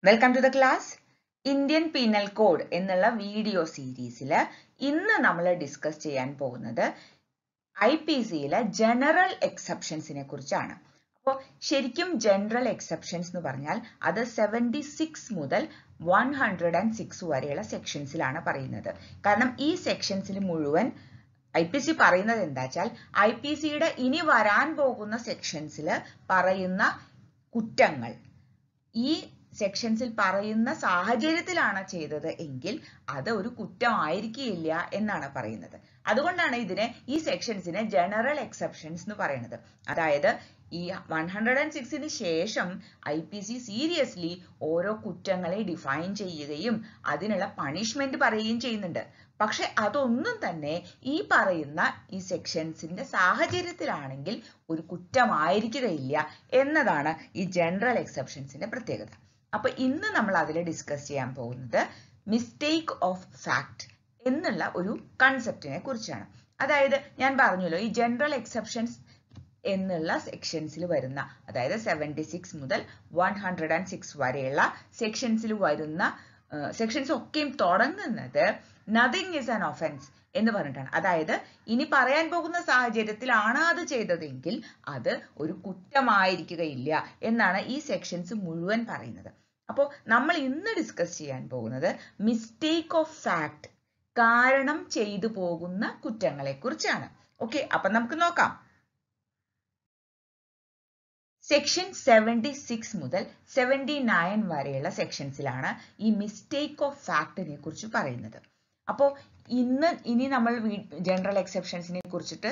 Welcome to the class Indian penal code എന്നുള്ള video സീരീസിൽ ഇന്ന് നമ്മൾ ഡിസ്കസ് ചെയ്യാൻ പോകുന്നത് ഐ പി സിയിലെ ജനറൽ എക്സെപ്ഷൻസിനെ കുറിച്ചാണ് അപ്പോൾ ശരിക്കും ജനറൽ എക്സെപ്ഷൻസ് എന്ന് പറഞ്ഞാൽ അത് സെവൻറ്റി സിക്സ് മുതൽ വൺ ഹൺഡ്രഡ് ആൻഡ് സിക്സ് വരെയുള്ള സെക്ഷൻസിലാണ് പറയുന്നത് കാരണം ഈ സെക്ഷൻസിൽ മുഴുവൻ ഐ പി സി പറയുന്നത് എന്താ വെച്ചാൽ ഐ പി സിയുടെ ഇനി വരാൻ പോകുന്ന സെക്ഷൻസിൽ പറയുന്ന കുറ്റങ്ങൾ ഈ സെക്ഷൻസിൽ പറയുന്ന സാഹചര്യത്തിലാണ് ചെയ്തത് എങ്കിൽ അത് ഒരു കുറ്റമായിരിക്കില്ല എന്നാണ് പറയുന്നത് അതുകൊണ്ടാണ് ഇതിനെ ഈ സെക്ഷൻസിനെ ജനറൽ എക്സെപ്ഷൻസ് എന്ന് പറയുന്നത് അതായത് ഈ വൺ ഹൺഡ്രഡ് ആൻഡ് സിക്സിന് ശേഷം ഐ പി സി സീരിയസ്ലി ഓരോ കുറ്റങ്ങളെ ഡിഫൈൻ ചെയ്യുകയും അതിനുള്ള പണിഷ്മെന്റ് പറയുകയും ചെയ്യുന്നുണ്ട് പക്ഷെ അതൊന്നും തന്നെ ഈ പറയുന്ന ഈ സെക്ഷൻസിന്റെ സാഹചര്യത്തിലാണെങ്കിൽ ഒരു കുറ്റമായിരിക്കുകയില്ല എന്നതാണ് ഈ ജനറൽ എക്സെപ്ഷൻസിന്റെ പ്രത്യേകത അപ്പൊ ഇന്ന് നമ്മൾ അതിൽ ഡിസ്കസ് ചെയ്യാൻ പോകുന്നത് മിസ്റ്റേക്ക് ഓഫ് ഫാക്ട് എന്നുള്ള ഒരു കൺസെപ്റ്റിനെ കുറിച്ചാണ് അതായത് ഞാൻ പറഞ്ഞല്ലോ ഈ ജനറൽ എക്സെപ്ഷൻസ് എന്നുള്ള സെക്ഷൻസിൽ വരുന്ന അതായത് സെവൻറ്റി സിക്സ് മുതൽ വൺ ഹൺഡ്രഡ് ആൻഡ് സിക്സ് വരെയുള്ള സെക്ഷൻസിൽ വരുന്ന സെക്ഷൻസ് ഒക്കെയും തുടങ്ങുന്നത് നത്തിങ് ഇസ് ആൻ ഒഫൻസ് എന്ന് പറഞ്ഞിട്ടാണ് അതായത് ഇനി പറയാൻ പോകുന്ന സാഹചര്യത്തിലാണ് അത് ചെയ്തതെങ്കിൽ അത് ഒരു കുറ്റമായിരിക്കുകയില്ല എന്നാണ് ഈ സെക്ഷൻസ് മുഴുവൻ പറയുന്നത് അപ്പോൾ നമ്മൾ ഇന്ന് ഡിസ്കസ് ചെയ്യാൻ പോകുന്നത് മിസ്റ്റേക്ക് ഓഫ് ഫാക്ട് കാരണം ചെയ്തു പോകുന്ന കുറ്റങ്ങളെ കുറിച്ചാണ് ഓക്കെ അപ്പൊ നമുക്ക് നോക്കാം സെക്ഷൻ സെവൻറ്റി സിക്സ് മുതൽ സെവൻറ്റി നയൻ വരെയുള്ള സെക്ഷൻസിലാണ് ഈ മിസ്റ്റേക്ക് ഓഫ് ഫാക്ടിനെ കുറിച്ച് പറയുന്നത് അപ്പോൾ ഇന്ന് ഇനി നമ്മൾ ജനറൽ എക്സെപ്ഷൻസിനെ കുറിച്ചിട്ട്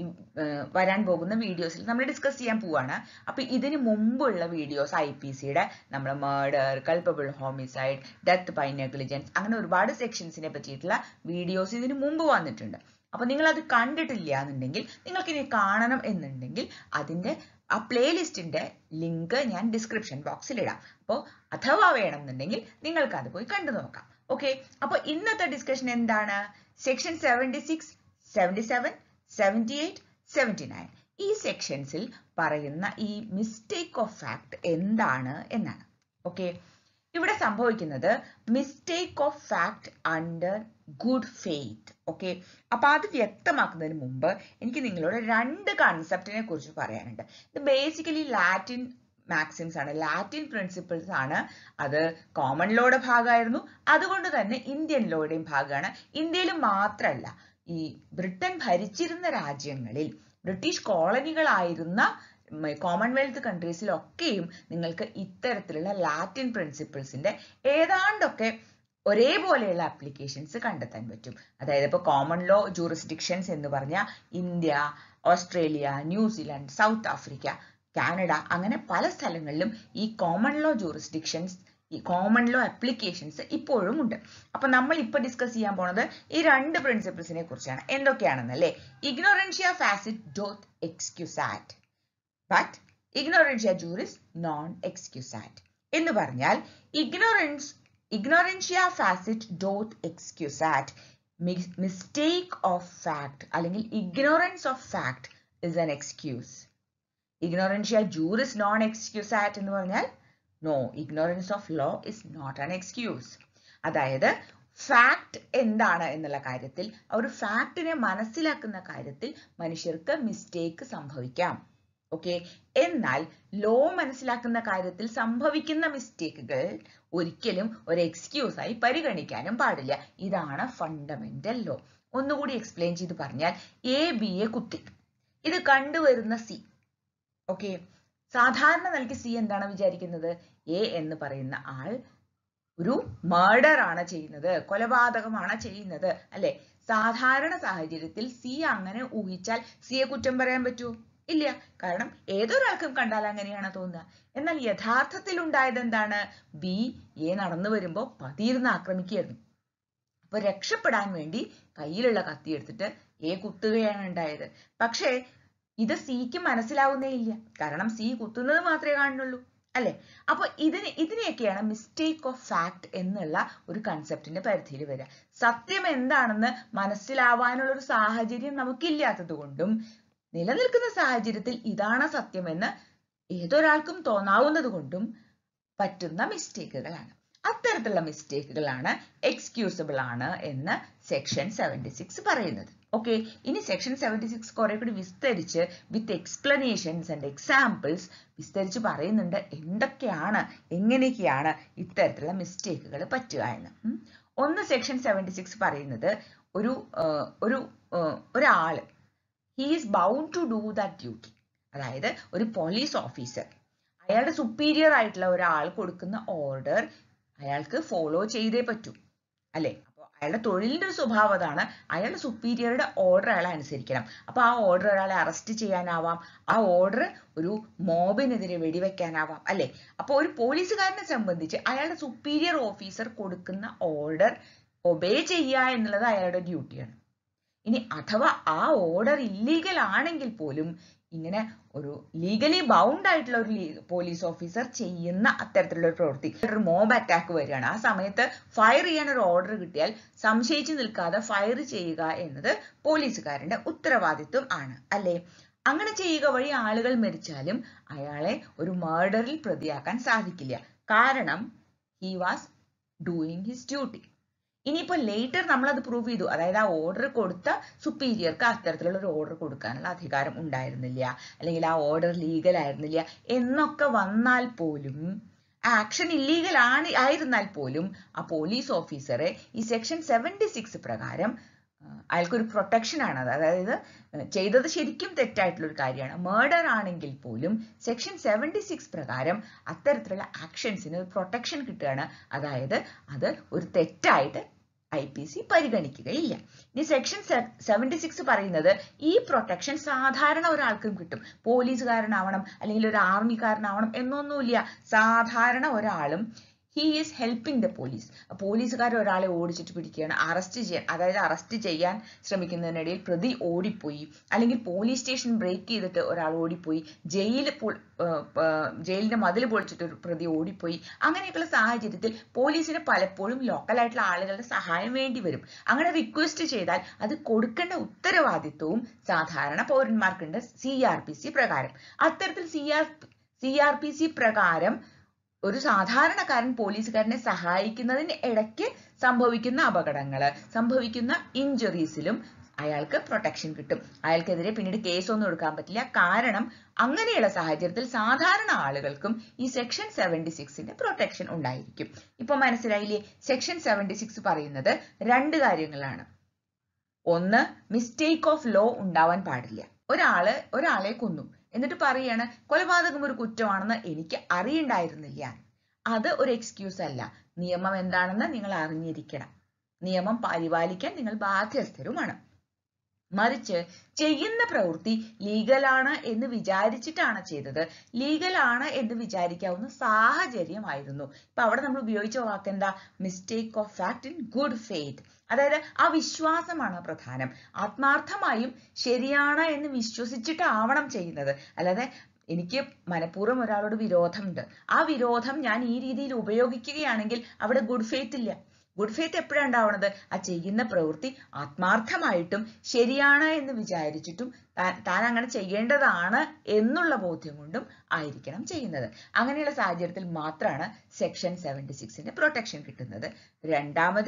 വരാൻ പോകുന്ന വീഡിയോസിൽ നമ്മൾ ഡിസ്കസ് ചെയ്യാൻ പോവാണ് അപ്പൊ ഇതിന് മുമ്പുള്ള വീഡിയോസ് ഐ പി സിയുടെ നമ്മൾ murder culpable homicide death by negligence അങ്ങനെ ഒരുപാട് സെക്ഷൻസിനെ പറ്റിയിട്ടുള്ള വീഡിയോസ് ഇതിന് മുമ്പ് വന്നിട്ടുണ്ട് അപ്പൊ നിങ്ങൾ അത് കണ്ടിട്ടില്ല എന്നുണ്ടെങ്കിൽ നിങ്ങൾക്ക് ഇനി കാണണം എന്നുണ്ടെങ്കിൽ അതിന്റെ ആ പ്ലേലിസ്റ്റിന്റെ ലിങ്ക് ഞാൻ ഡിസ്ക്രിപ്ഷൻ ബോക്സിൽ ഇടാം അപ്പോൾ അഥവാ വേണമെന്നുണ്ടെങ്കിൽ നിങ്ങൾക്ക് അത് പോയി കണ്ടു നോക്കാം ഓക്കെ അപ്പൊ ഇന്നത്തെ ഡിസ്കഷൻ എന്താണ് section seventy six seventy seven seventy eight seventy nine ഈ സെക്ഷൻസിൽ പറയുന്ന ഈ മിസ്റ്റേക്ക് ഓഫ് ഫാക്ട് എന്താണ് എന്നാണ് ഓക്കെ ഇവിടെ സംഭവിക്കുന്നത് mistake of fact under good faith okay അപ്പൊ അത് വ്യക്തമാക്കുന്നതിന് മുമ്പ് എനിക്ക് നിങ്ങളോട് രണ്ട് കൺസെപ്റ്റിനെ കുറിച്ച് പറയാനുണ്ട് ഇത് ബേസിക്കലി ലാറ്റിൻ മാക്സിംസ് ആണ് ലാറ്റിൻ പ്രിൻസിപ്പിൾസ് ആണ് അത് കോമൺ ലോയുടെ ഭാഗമായിരുന്നു അതുകൊണ്ട് തന്നെ ഇന്ത്യൻ ലോയുടെയും ഭാഗമാണ് ഇന്ത്യയിൽ മാത്രമല്ല ഈ ബ്രിട്ടൻ ഭരിച്ചിരുന്ന രാജ്യങ്ങളിൽ ബ്രിട്ടീഷ് കോളനികളായിരുന്ന കോമൺവെൽത്ത് കൺട്രീസിലൊക്കെയും നിങ്ങൾക്ക് ഇത്തരത്തിലുള്ള ലാറ്റിൻ പ്രിൻസിപ്പിൾസിന്റെ ഏതാണ്ടൊക്കെ ഒരേപോലെയുള്ള ആപ്ലിക്കേഷൻസ് കണ്ടെത്താൻ പറ്റും അതായത് ഇപ്പോൾ കോമൺ ലോ ജൂറിസ്ഡിക്ഷൻസ് എന്ന് പറഞ്ഞാൽ India Australia New Zealand South Africa Canada അങ്ങനെ പല സ്ഥലങ്ങളിലും ഈ കോമൺ ലോ ജൂറിസ്ഡിക്ഷൻസ് ഈ കോമൺ ലോ ആപ്ലിക്കേഷൻസ് ഇപ്പോഴും ഉണ്ട് അപ്പൊ നമ്മൾ ഇപ്പൊ ഡിസ്കസ് ചെയ്യാൻ പോണത് ഈ രണ്ട് പ്രിൻസിപ്പിൾസിനെ കുറിച്ചാണ് എന്തൊക്കെയാണെന്നല്ലേ ഇഗ്നോറൻഷ്യ facit doth എക്സ്ക്യൂസാറ്റ് but ഇഗ്നോറൻഷ്യ juris non excusat എന്ന് പറഞ്ഞാൽ ignorance ignorantia facit doth excusat mistake of fact അല്ലെങ്കിൽ ignorance of fact is an excuse ignorantia juris non excusat എന്ന് പറഞ്ഞാൽ no ignorance of law is not an excuse അതായത് fact എന്താണ് എന്നുള്ള കാര്യത്തിൽ ഒരു ഫാക്ടിനെ മനസ്സിലാക്കുന്ന കാര്യത്തിൽ മനുഷ്യർക്ക് മിസ്റ്റേക്ക് സംഭവിക്കാം ഓക്കെ എന്നാൽ ലോ മനസ്സിലാക്കുന്ന കാര്യത്തിൽ സംഭവിക്കുന്ന മിസ്റ്റേക്കുകൾ ഒരിക്കലും ഒരു എക്സ്ക്യൂസ് ആയി പരിഗണിക്കാനും പാടില്ല ഇതാണ് ഫണ്ടമെന്റൽ ലോ ഒന്നുകൂടി എക്സ്പ്ലെയിൻ ചെയ്ത് പറഞ്ഞാൽ എ ബി എ കുത്തി ഇത് കണ്ടുവരുന്ന സി ഓക്കെ സാധാരണ നൽകി സി എന്താണ് വിചാരിക്കുന്നത് എ എന്ന് പറയുന്ന ആൾ ഒരു മർഡർ ആണ് ചെയ്യുന്നത് കൊലപാതകമാണ് ചെയ്യുന്നത് അല്ലെ സാധാരണ സാഹചര്യത്തിൽ സി അങ്ങനെ ഊഹിച്ചാൽ സിയെ കുറ്റം പറയാൻ പറ്റുമോ ഇല്ല കാരണം ഏതൊരാൾക്കും കണ്ടാൽ അങ്ങനെയാണ് തോന്നുക എന്നാൽ യഥാർത്ഥത്തിൽ ഉണ്ടായത് എന്താണ് ബി എ നടന്നു വരുമ്പോ പതിയിരുന്ന് ആക്രമിക്കുകയായിരുന്നു അപ്പൊ രക്ഷപ്പെടാൻ വേണ്ടി കയ്യിലുള്ള കത്തി എടുത്തിട്ട് എ കുത്തുകയാണ് ഉണ്ടായത് പക്ഷേ ഇത് സിക്ക് മനസ്സിലാവുന്നേ ഇല്ല കാരണം സി കുത്തുന്നത് മാത്രമേ കാണുന്നുള്ളൂ അല്ലെ അപ്പൊ ഇതിന് ഇതിനെയൊക്കെയാണ് മിസ്റ്റേക്ക് ഓഫ് ഫാക്ട് എന്നുള്ള ഒരു കൺസെപ്റ്റിന്റെ പരിധിയിൽ വരിക സത്യം എന്താണെന്ന് മനസ്സിലാവാനുള്ള ഒരു സാഹചര്യം നമുക്കില്ലാത്തത് കൊണ്ടും നിലനിൽക്കുന്ന സാഹചര്യത്തിൽ ഇതാണ് സത്യമെന്ന് ഏതൊരാൾക്കും തോന്നാവുന്നത് കൊണ്ടും പറ്റുന്ന മിസ്റ്റേക്കുകളാണ് അത്തരത്തിലുള്ള മിസ്റ്റേക്കുകളാണ് എക്സ്ക്യൂസബിൾ ആണ് എന്ന് സെക്ഷൻ സെവൻറ്റി സിക്സ് പറയുന്നത് ഓക്കെ ഇനി സെക്ഷൻ സെവൻറ്റി സിക്സ് കുറെ കൂടി വിസ്തരിച്ച് വിത്ത് എക്സ്പ്ലനേഷൻസ് ആൻഡ് എക്സാമ്പിൾസ് വിസ്തരിച്ച് പറയുന്നുണ്ട് എന്തൊക്കെയാണ് എങ്ങനെയൊക്കെയാണ് ഇത്തരത്തിലുള്ള മിസ്റ്റേക്കുകൾ പറ്റുക എന്ന് ഉം. ഒന്ന് സെക്ഷൻ സെവൻറ്റി സിക്സ് പറയുന്നത് ഒരു ഒരു ഒരാള് he is bound to do that duty അതായത് ഒരു പോലീസ് ഓഫീസർ അയാളുടെ സുപ്പീരിയർ ആയിട്ടുള്ള ഒരാൾ കൊടുക്കുന്ന ഓർഡർ അയാൾക്ക് ഫോളോ ചെയ്തേ പറ്റൂ അല്ലെ അപ്പോൾ അയാളുടെ തൊഴിലിന്റെ ഒരു സ്വഭാവം അതാണ് അയാളുടെ സുപ്പീരിയറുടെ ഓർഡർ അയാൾ അനുസരിക്കണം അപ്പൊ ആ ഓർഡർ ഒരാളെ അറസ്റ്റ് ചെയ്യാനാവാം ആ ഓർഡർ ഒരു മോബിനെതിരെ വെടിവെക്കാനാവാം അല്ലെ അപ്പോൾ ഒരു പോലീസുകാരനെ സംബന്ധിച്ച് അയാളുടെ സുപ്പീരിയർ ഓഫീസർ കൊടുക്കുന്ന ഓർഡർ ഒബേ ചെയ്യുക എന്നുള്ളത് അയാളുടെ ഡ്യൂട്ടിയാണ് ഇനി അഥവാ ആ ഓർഡർ ഇല്ലീഗൽ ആണെങ്കിൽ പോലും ഇങ്ങനെ ഒരു ലീഗലി ബൗണ്ട് ആയിട്ടുള്ള ഒരു പോലീസ് ഓഫീസർ ചെയ്യുന്ന അത്തരത്തിലുള്ള ഒരു പ്രവൃത്തി ഒരു മോബ് അറ്റാക്ക് വരികയാണ് ആ സമയത്ത് ഫയർ ചെയ്യാൻ ഒരു ഓർഡർ കിട്ടിയാൽ സംശയിച്ചു നിൽക്കാതെ ഫയർ ചെയ്യുക എന്നത് പോലീസുകാരന്റെ ഉത്തരവാദിത്വം ആണ് അല്ലേ അങ്ങനെ ചെയ്യുക വഴി ആളുകൾ മരിച്ചാലും അയാളെ ഒരു മർഡറിൽ പ്രതിയാക്കാൻ സാധിക്കില്ല കാരണം he was doing his duty ഇനിയിപ്പോ ലേറ്റർ നമ്മൾ അത് പ്രൂവ് ചെയ്തു അതായത് ആ ഓർഡർ കൊടുത്ത സുപ്പീരിയർക്ക് അത്തരത്തിലുള്ള ഒരു ഓർഡർ കൊടുക്കാനുള്ള അധികാരം ഉണ്ടായിരുന്നില്ല അല്ലെങ്കിൽ ആ ഓർഡർ ലീഗൽ ആയിരുന്നില്ല എന്നൊക്കെ വന്നാൽ പോലും ആക്ഷൻ ഇല്ലീഗൽ ആണ് ആയിരുന്നാൽ പോലും ആ പോലീസ് ഓഫീസറെ ഈ സെക്ഷൻ സെവൻറ്റി സിക്സ് പ്രകാരം അയാൾക്കൊരു പ്രൊട്ടക്ഷൻ ആണ് അത് അതായത് ചെയ്തത് ശരിക്കും തെറ്റായിട്ടുള്ള ഒരു കാര്യമാണ് മേർഡർ ആണെങ്കിൽ പോലും സെക്ഷൻ സെവൻറ്റി സിക്സ് പ്രകാരം അത്തരത്തിലുള്ള ആക്ഷൻസിന് ഒരു പ്രൊട്ടക്ഷൻ കിട്ടുകയാണ് അതായത് അത് ഒരു തെറ്റായിട്ട് ഐ പി സി പരിഗണിക്കുകയില്ല ഇനി സെക്ഷൻ സെവൻറ്റി സിക്സ് പറയുന്നത് ഈ പ്രൊട്ടക്ഷൻ സാധാരണ ഒരാൾക്കും കിട്ടും പോലീസുകാരനാവണം അല്ലെങ്കിൽ ഒരു ആർമിക്കാരനാവണം എന്നൊന്നുമില്ല സാധാരണ ഒരാളും he is helping the police പോലീസുകാർ ഒരാളെ ഓടിച്ചിട്ട് പിടിക്കുകയാണ് അറസ്റ്റ് ചെയ്യാൻ അതായത് അറസ്റ്റ് ചെയ്യാൻ ശ്രമിക്കുന്നതിനിടയിൽ പ്രതി ഓടിപ്പോയി അല്ലെങ്കിൽ പോലീസ് സ്റ്റേഷൻ ബ്രേക്ക് ചെയ്തിട്ട് ഒരാൾ ഓടിപ്പോയി ജയിൽ ജയിലിന്റെ മതിൽ പൊളിച്ചിട്ട് ഒരു പ്രതി ഓടിപ്പോയി അങ്ങനെയൊക്കെയുള്ള സാഹചര്യത്തിൽ പോലീസിന് പലപ്പോഴും ലോക്കലായിട്ടുള്ള ആളുകളുടെ സഹായം വേണ്ടി വരും അങ്ങനെ റിക്വസ്റ്റ് ചെയ്താൽ അത് കൊടുക്കേണ്ട ഉത്തരവാദിത്വവും സാധാരണ പൗരന്മാർക്കുണ്ട് സി ആർ പി സി പ്രകാരം അത്തരത്തിൽ C R C R P C പ്രകാരം ഒരു സാധാരണക്കാരൻ പോലീസുകാരനെ സഹായിക്കുന്നതിന് ഇടയ്ക്ക് സംഭവിക്കുന്ന അപകടങ്ങള് സംഭവിക്കുന്ന ഇഞ്ചുറീസിലും അയാൾക്ക് പ്രൊട്ടക്ഷൻ കിട്ടും അയാൾക്കെതിരെ പിന്നീട് കേസൊന്നും എടുക്കാൻ പറ്റില്ല കാരണം അങ്ങനെയുള്ള സാഹചര്യത്തിൽ സാധാരണ ആളുകൾക്കും ഈ സെക്ഷൻ സെവൻറ്റി സിക്സിന്റെ പ്രൊട്ടക്ഷൻ ഉണ്ടായിരിക്കും ഇപ്പൊ മനസ്സിലായില്ലേ സെക്ഷൻ സെവൻറ്റി സിക്സ് പറയുന്നത് രണ്ട് കാര്യങ്ങളാണ് ഒന്ന് മിസ്റ്റേക്ക് ഓഫ് ലോ ഉണ്ടാവാൻ പാടില്ല ഒരാള് ഒരാളെ കൊന്നു എന്നിട്ട് പറയാണ് കൊലപാതകം ഒരു കുറ്റമാണെന്ന് എനിക്ക് അറിയണ്ടായിരുന്നില്ല അത് ഒരു എക്സ്ക്യൂസ് അല്ല നിയമം എന്താണെന്ന് നിങ്ങൾ അറിഞ്ഞിരിക്കണം നിയമം പരിപാലിക്കാൻ നിങ്ങൾ ബാധ്യസ്ഥരുമാണ് മറിച്ച് ചെയ്യുന്ന പ്രവൃത്തി ലീഗലാണ് എന്ന് വിചാരിച്ചിട്ടാണ് ചെയ്തത് ലീഗലാണ് എന്ന് വിചാരിക്കാവുന്ന സാഹചര്യമായിരുന്നു ഇപ്പൊ അവിടെ നമ്മൾ ഉപയോഗിച്ച വാക്ക് എന്താ mistake of fact in good faith അതായത് ആ വിശ്വാസമാണ് പ്രധാനം ആത്മാർത്ഥമായും ശരിയാണ് എന്ന് വിശ്വസിച്ചിട്ടാവണം ചെയ്യുന്നത് അല്ലാതെ എനിക്ക് മനഃപൂർവ്വം ഒരാളോട് വിരോധമുണ്ട് ആ വിരോധം ഞാൻ ഈ രീതിയിൽ ഉപയോഗിക്കുകയാണെങ്കിൽ അവിടെ ഗുഡ് ഫെയ്ത്ത് ഇല്ല ഗുഡ് ഫെയ്ത്ത് എപ്പോഴാണ് ഉണ്ടാവുന്നത് ആ ചെയ്യുന്ന പ്രവൃത്തി ആത്മാർത്ഥമായിട്ടും ശരിയാണ് എന്ന് വിചാരിച്ചിട്ടും താൻ താൻ അങ്ങനെ ചെയ്യേണ്ടതാണ് എന്നുള്ള ബോധ്യം കൊണ്ടും ആയിരിക്കണം ചെയ്യുന്നത് അങ്ങനെയുള്ള സാഹചര്യത്തിൽ മാത്രമാണ് സെക്ഷൻ സെവൻറ്റി സിക്സിന്റെ പ്രൊട്ടക്ഷൻ കിട്ടുന്നത് രണ്ടാമത്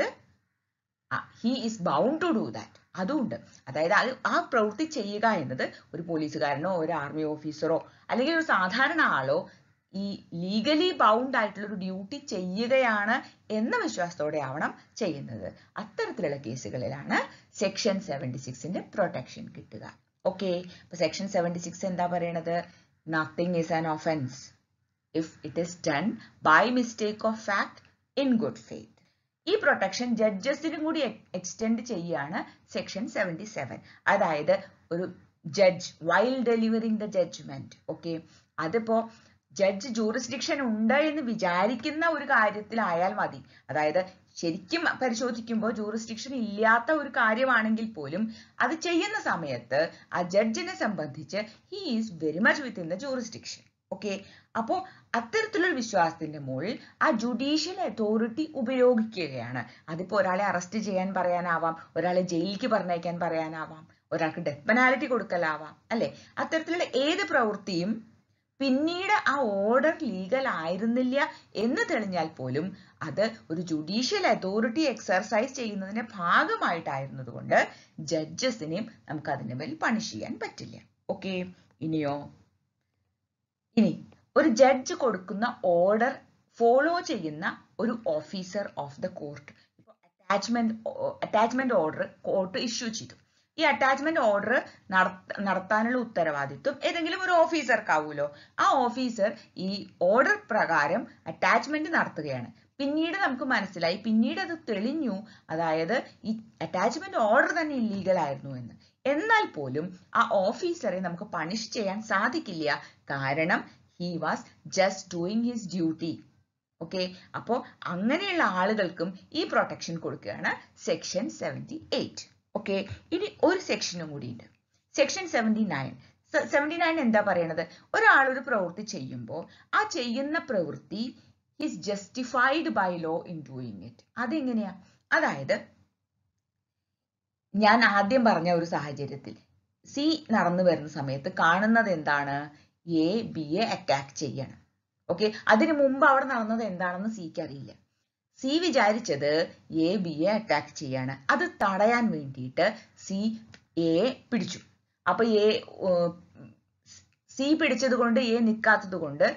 he is bound to do that അതുണ്ട് അതായത് അത് ആ പ്രവൃത്തി ചെയ്യുക എന്നത് ഒരു പോലീസുകാരനോ ഒരു ആർമി ഓഫീസറോ അല്ലെങ്കിൽ ഒരു സാധാരണ ആളോ ഈ ലീഗലി ബൗണ്ട് ആയിട്ടുള്ള ഒരു ഡ്യൂട്ടി ചെയ്യുകയാണ് എന്ന വിശ്വാസത്തോടെ ആവണം ചെയ്യുന്നത് അത്തരത്തിലുള്ള കേസുകളിലാണ് സെക്ഷൻ സെവൻറ്റി സിക്സിന്റെ പ്രൊട്ടക്ഷൻ കിട്ടുക ഓക്കെ അപ്പൊ സെക്ഷൻ സെവൻറ്റി സിക്സ് എന്താ പറയണത് nothing is an offence if it is done by mistake of fact in good faith ഈ പ്രൊട്ടക്ഷൻ ജഡ്ജസിനും കൂടി എക്സ്റ്റെൻഡ് ചെയ്യാണ് സെക്ഷൻ സെവൻറ്റി സെവൻ അതായത് ഒരു judge while delivering the judgment okay അതിപ്പോ ജഡ്ജ് ജൂറിസ്ഡിക്ഷൻ ഉണ്ട് എന്ന് വിചാരിക്കുന്ന ഒരു കാര്യത്തിലായാൽ മതി അതായത് ശരിക്കും പരിശോധിക്കുമ്പോൾ ജൂറിസ്ഡിക്ഷൻ ഇല്ലാത്ത ഒരു കാര്യമാണെങ്കിൽ പോലും അത് ചെയ്യുന്ന സമയത്ത് ആ ജഡ്ജിനെ സംബന്ധിച്ച് he is very much within the jurisdiction okay അപ്പോ അത്തരത്തിലുള്ള വിശ്വാസത്തിന്റെ മുകളിൽ ആ ജുഡീഷ്യൽ അതോറിറ്റി ഉപയോഗിക്കുകയാണ് അതിപ്പോ ഒരാളെ അറസ്റ്റ് ചെയ്യാൻ പറയാനാവാം ഒരാളെ ജയിലിലേക്ക് പറഞ്ഞയക്കാൻ പറയാനാവാം ഒരാൾക്ക് ഡെത്ത് പെനാലിറ്റി കൊടുക്കലാവാം അല്ലെ അത്തരത്തിലുള്ള ഏത് പ്രവൃത്തിയും പിന്നീട് ആ ഓർഡർ ലീഗൽ ആയിരുന്നില്ല എന്ന് തെളിഞ്ഞാൽ പോലും അത് ഒരു ജുഡീഷ്യൽ അതോറിറ്റി എക്സർസൈസ് ചെയ്യുന്നതിന്റെ ഭാഗമായിട്ടായിരുന്നത് കൊണ്ട് ജഡ്ജസിനെയും നമുക്ക് അതിന്റെ മേൽ പണിഷ് ചെയ്യാൻ പറ്റില്ല ഓക്കെ ഇനിയോ ഇനി ഒരു ജഡ്ജ് കൊടുക്കുന്ന ഓർഡർ ഫോളോ ചെയ്യുന്ന ഒരു ഓഫീസർ ഓഫ് ദ കോർട്ട് ഇപ്പോൾ attachment attachment order court issue ചെയ്തു ഈ അറ്റാച്ച്മെന്റ് ഓർഡർ നടത്താനുള്ള ഉത്തരവാദിത്വം ഏതെങ്കിലും ഒരു ഓഫീസർക്കാവൂലോ ആ ഓഫീസർ ഈ ഓർഡർ പ്രകാരം അറ്റാച്ച്മെന്റ് നടത്തുകയാണ് പിന്നീട് നമുക്ക് മനസ്സിലായി പിന്നീട് അത് തെളിഞ്ഞു അതായത് ഈ അറ്റാച്ച്മെന്റ് ഓർഡർ തന്നെ ഇല്ലീഗൽ ആയിരുന്നു എന്ന് എന്നാൽ പോലും ആ ഓഫീസറെ നമുക്ക് പണിഷ് ചെയ്യാൻ സാധിക്കില്ല കാരണം he was just doing his duty okay അപ്പോ അങ്ങനെയുള്ള ആളുകൾക്കും ഈ പ്രൊട്ടക്ഷൻ കൊടുക്കുകയാണ് സെക്ഷൻ സെവൻറ്റി എയ്റ്റ് ഓക്കെ ഇനി ഒരു സെക്ഷനും കൂടി ഉണ്ട് section seventy nine seventy nine എന്താ പറയണത് ഒരാൾ ഒരു പ്രവൃത്തി ചെയ്യുമ്പോൾ ആ ചെയ്യുന്ന പ്രവൃത്തി his justified by law in doing it അതെങ്ങനെയാ അതായത് ഞാൻ ആദ്യം പറഞ്ഞ ഒരു സാഹചര്യത്തിൽ സി നടന്നു വരുന്ന സമയത്ത് കാണുന്നത് എന്താണ് എ ബിയെ അറ്റാക്ക് ചെയ്യണം ഓക്കെ അതിനു മുമ്പ് അവിടെ നടന്നത് എന്താണെന്ന് സിക്ക് അറിയില്ല സി വിചാരിച്ചത് എ ബിയെ അറ്റാക്ക് ചെയ്യാണ് അത് തടയാൻ വേണ്ടിയിട്ട് സി എ പിടിച്ചു അപ്പൊ എ സി പിടിച്ചത് കൊണ്ട് എ നിൽക്കാത്തത് കൊണ്ട്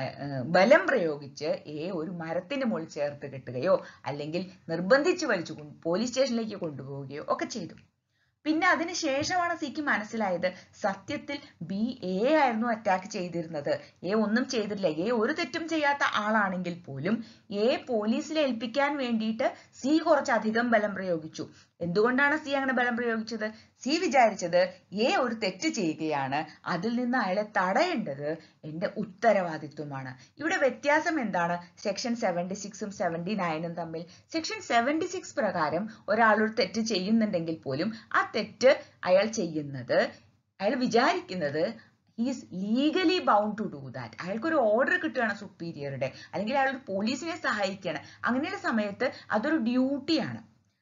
ബലം പ്രയോഗിച്ച് എ ഒരു മരത്തിന് മുകളിൽ ചേർത്ത് കെട്ടുകയോ അല്ലെങ്കിൽ നിർബന്ധിച്ച് വലിച്ചു പോലീസ് സ്റ്റേഷനിലേക്ക് കൊണ്ടുപോവുകയോ ഒക്കെ ചെയ്തു പിന്നെ അതിന് ശേഷമാണ് സിക്ക് മനസ്സിലായത് സത്യത്തിൽ ബി എ ആയിരുന്നു അറ്റാക്ക് ചെയ്തിരുന്നത് എ ഒന്നും ചെയ്തിട്ടില്ല എ ഒരു തെറ്റും ചെയ്യാത്ത ആളാണെങ്കിൽ പോലും എ പോലീസിൽ ഏൽപ്പിക്കാൻ വേണ്ടിയിട്ട് സി കുറച്ചധികം ബലം പ്രയോഗിച്ചു എന്തുകൊണ്ടാണ് സി അങ്ങനെ ബലം പ്രയോഗിച്ചത് സി വിചാരിച്ചത് എ ഒരു തെറ്റ് ചെയ്യുകയാണ് അതിൽ നിന്ന് അയാളെ തടയേണ്ടത് എന്റെ ഉത്തരവാദിത്വമാണ് ഇവിടെ വ്യത്യാസം എന്താണ് സെക്ഷൻ സെവൻറ്റി സിക്സും സെവൻറ്റി നയനും തമ്മിൽ സെക്ഷൻ സെവൻറ്റി സിക്സ് പ്രകാരം ഒരാൾ ഒരു തെറ്റ് ചെയ്യുന്നുണ്ടെങ്കിൽ പോലും ആ തെറ്റ് അയാൾ ചെയ്യുന്നത് അയാൾ വിചാരിക്കുന്നത് he's legally bound to do that അയാൾക്ക് ഒരു ഓർഡർ കിട്ടുകയാണ് സുപ്പീരിയറുടെ അല്ലെങ്കിൽ അയാൾ പോലീസിനെ സഹായിക്കുകയാണ് അങ്ങനെയുള്ള സമയത്ത് അതൊരു ഡ്യൂട്ടിയാണ്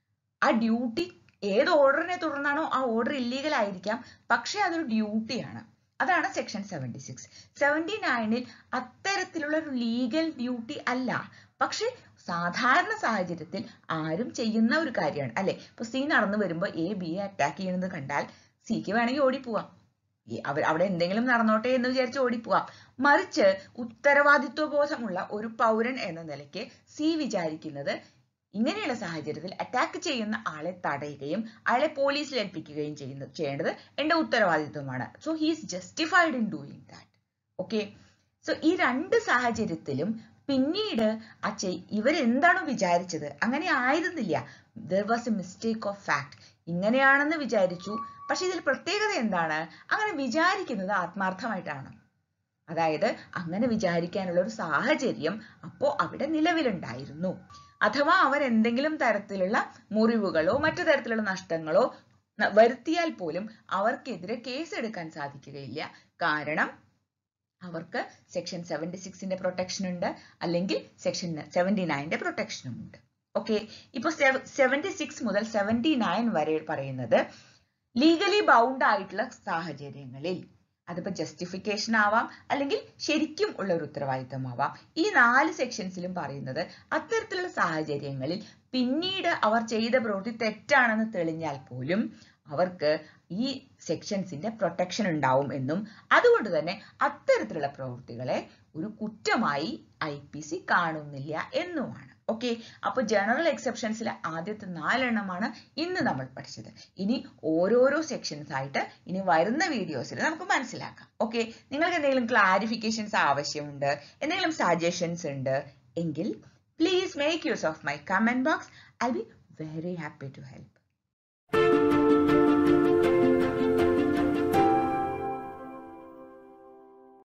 ആ ഡ്യൂട്ടി ഏത് ഓർഡറിനെ തുടർന്നാണോ ആ ഓർഡർ ഇല്ലീഗൽ ആയിരിക്കാം പക്ഷെ അതൊരു ഡ്യൂട്ടിയാണ് അതാണ് സെക്ഷൻ സെവൻറ്റി സിക്സ് സെവൻറ്റി നയനിൽ അത്തരത്തിലുള്ള ഒരു ലീഗൽ ഡ്യൂട്ടി അല്ല പക്ഷെ സാധാരണ സാഹചര്യത്തിൽ ആരും ചെയ്യുന്ന ഒരു കാര്യമാണ് അല്ലെ ഇപ്പൊ സി നടന്നു വരുമ്പോൾ എ ബിയെ അറ്റാക്ക് ചെയ്യുന്നത് കണ്ടാൽ സിക്ക് വേണമെങ്കിൽ ഓടിപ്പോവാം അവർ അവിടെ എന്തെങ്കിലും നടന്നോട്ടെ എന്ന് വിചാരിച്ച് ഓടിപ്പോവാം മറിച്ച് ഉത്തരവാദിത്വ ബോധമുള്ള ഒരു പൗരൻ എന്ന നിലയ്ക്ക് സി വിചാരിക്കുന്നത് ഇങ്ങനെയുള്ള സാഹചര്യത്തിൽ അറ്റാക്ക് ചെയ്യുന്ന ആളെ തടയുകയും അയാളെ പോലീസിൽ ഏൽപ്പിക്കുകയും ചെയ്യുന്നത് ചെയ്യേണ്ടത് എന്റെ ഉത്തരവാദിത്വമാണ് so he's justified in doing that okay so ഈ രണ്ട് സാഹചര്യത്തിലും പിന്നീട് ആ ഇവരെന്താണോ വിചാരിച്ചത് അങ്ങനെ ആയിരുന്നില്ല there was a mistake of fact ഇങ്ങനെയാണെന്ന് വിചാരിച്ചു പക്ഷെ ഇതിൽ പ്രത്യേകത എന്താണ് അങ്ങനെ വിചാരിക്കുന്നത് ആത്മാർത്ഥമായിട്ടാണ് അതായത് അങ്ങനെ വിചാരിക്കാനുള്ള ഒരു സാഹചര്യം അപ്പോ അവിടെ നിലവിലുണ്ടായിരുന്നു അഥവാ അവർ എന്തെങ്കിലും തരത്തിലുള്ള മുറിവുകളോ മറ്റു തരത്തിലുള്ള നഷ്ടങ്ങളോ വരുത്തിയാൽ പോലും അവർക്കെതിരെ കേസ് എടുക്കാൻ സാധിക്കുകയില്ല കാരണം അവർക്ക് സെക്ഷൻ സെവൻറ്റി സിക്സിന്റെ പ്രൊട്ടക്ഷൻ ഉണ്ട് അല്ലെങ്കിൽ സെക്ഷൻ സെവൻറ്റി നയന്റെ പ്രൊട്ടക്ഷനും ഉണ്ട് ഓക്കെ ഇപ്പൊ സെവൻറ്റി സിക്സ് മുതൽ സെവൻറ്റി നയൻ വരെ പറയുന്നത് ലീഗലി ബൗണ്ട് ആയിട്ടുള്ള സാഹചര്യങ്ങളിൽ അതിപ്പോ ജസ്റ്റിഫിക്കേഷൻ ആവാം അല്ലെങ്കിൽ ശരിക്കും ഉള്ള ഒരു ഉത്തരവാദിത്തമാവാം ഈ നാല് സെക്ഷൻസിലും പറയുന്നത് അത്തരത്തിലുള്ള സാഹചര്യങ്ങളിൽ പിന്നീട് അവർ ചെയ്ത പ്രവൃത്തി തെറ്റാണെന്ന് തെളിഞ്ഞാൽ പോലും അവർക്ക് ഈ സെക്ഷൻസിന്റെ പ്രൊട്ടക്ഷൻ ഉണ്ടാവും എന്നും അതുകൊണ്ട് തന്നെ അത്തരത്തിലുള്ള പ്രവൃത്തികളെ ഒരു കുറ്റമായി ഐ പി സി കാണുന്നില്ല എന്നുമാണ് ഓക്കെ അപ്പൊ ജനറൽ എക്സെപ്ഷൻസിലെ ആദ്യത്തെ നാലെണ്ണമാണ് ഇന്ന് നമ്മൾ പഠിച്ചത് ഇനി ഓരോരോ സെക്ഷൻസ് ആയിട്ട് ഇനി വരുന്ന വീഡിയോസിൽ നമുക്ക് മനസ്സിലാക്കാം ഓക്കെ നിങ്ങൾക്ക് എന്തെങ്കിലും ക്ലാരിഫിക്കേഷൻസ് ആവശ്യമുണ്ട് എന്തെങ്കിലും സജഷൻസ് ഉണ്ട് എങ്കിൽ please make use of my comment box I be very happy to help